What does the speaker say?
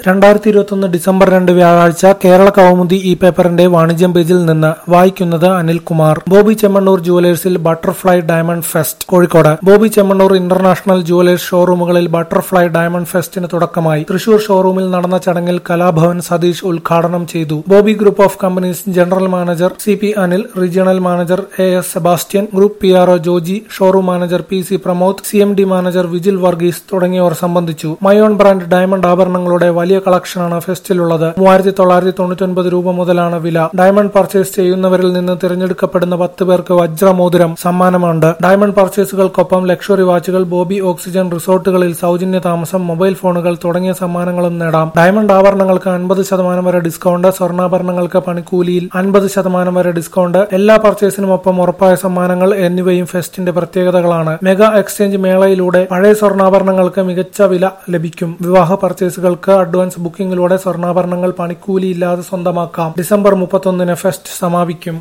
രണ്ടായിരത്തി ഇരുപത്തൊന്ന് ഡിസംബർ രണ്ട് വ്യാഴാഴ്ച കേരള കൗമുദി ഈ പേപ്പറിന്റെ വാണിജ്യം പേജിൽ നിന്ന് വായിക്കുന്നത് അനിൽകുമാർ ബോബി ചെമ്മണ്ണൂർ ജുവലേഴ്സിൽ butterfly diamond fest Kozhikode Boby Chemmanur international jewellers ഷോറൂമുകളിൽ ബട്ടർഫ്ലൈ ഡയമണ്ട് ഫെസ്റ്റിന് തുടക്കമായി തൃശൂർ ഷോറൂമിൽ നടന്ന ചടങ്ങിൽ കലാഭവൻ സതീഷ് ഉദ്ഘാടനം ചെയ്തു Boby group of companies general manager C P Anil regional manager A S Sebastian group P R O Joji showroom manager P C Pramod C M D manager Vijil Varghese തുടങ്ങിയവർ സംബന്ധിച്ചു മയോൺ ബ്രാൻഡ് ഡയമണ്ട് ആഭരണങ്ങളുടെ വലിയ കളക്ഷനാണ് ഫെസ്റ്റിലുള്ളത് മൂവായിരത്തി തൊള്ളായിരത്തി തൊണ്ണൂറ്റൊൻപത് രൂപ മുതലാണ് വില ഡയമണ്ട് പർച്ചേസ് ചെയ്യുന്നവരിൽ നിന്ന് തിരഞ്ഞെടുക്കപ്പെടുന്ന പത്ത് പേർക്ക് വജ്രമോതിരം സമ്മാനമുണ്ട് ഡയമണ്ട് പർച്ചേസുകൾക്കൊപ്പം ലക്ഷറി വാച്ചുകൾ ബോബി ഓക്സിജൻ റിസോർട്ടുകളിൽ സൗജന്യ താമസം മൊബൈൽ ഫോണുകൾ തുടങ്ങിയ സമ്മാനങ്ങളും നേടാം ഡയമണ്ട് ആഭരണങ്ങൾക്ക് അൻപത് ശതമാനം വരെ ഡിസ്കൗണ്ട് സ്വർണ്ണാഭരണങ്ങൾക്ക് പണിക്കൂലിയിൽ അൻപത് ശതമാനം വരെ ഡിസ്കൗണ്ട് എല്ലാ പർച്ചേസിനുമൊപ്പം ഉറപ്പായ സമ്മാനങ്ങൾ എന്നിവയും ഫെസ്റ്റിന്റെ പ്രത്യേകതകളാണ് മെഗാ എക്സ്ചേഞ്ച് മേളയിലൂടെ പഴയ സ്വർണ്ണാഭരണങ്ങൾക്ക് മികച്ച വില ലഭിക്കും വിവാഹ പർച്ചേസുകൾക്ക് അഡ്വാൻസ് ബുക്കിംഗിലൂടെ സ്വർണ്ണാഭരണങ്ങൾ പണിക്കൂലിയില്ലാതെ സ്വന്തമാക്കാം ഡിസംബർ മുപ്പത്തൊന്നിന് ഫെസ്റ്റ് സമാപിക്കും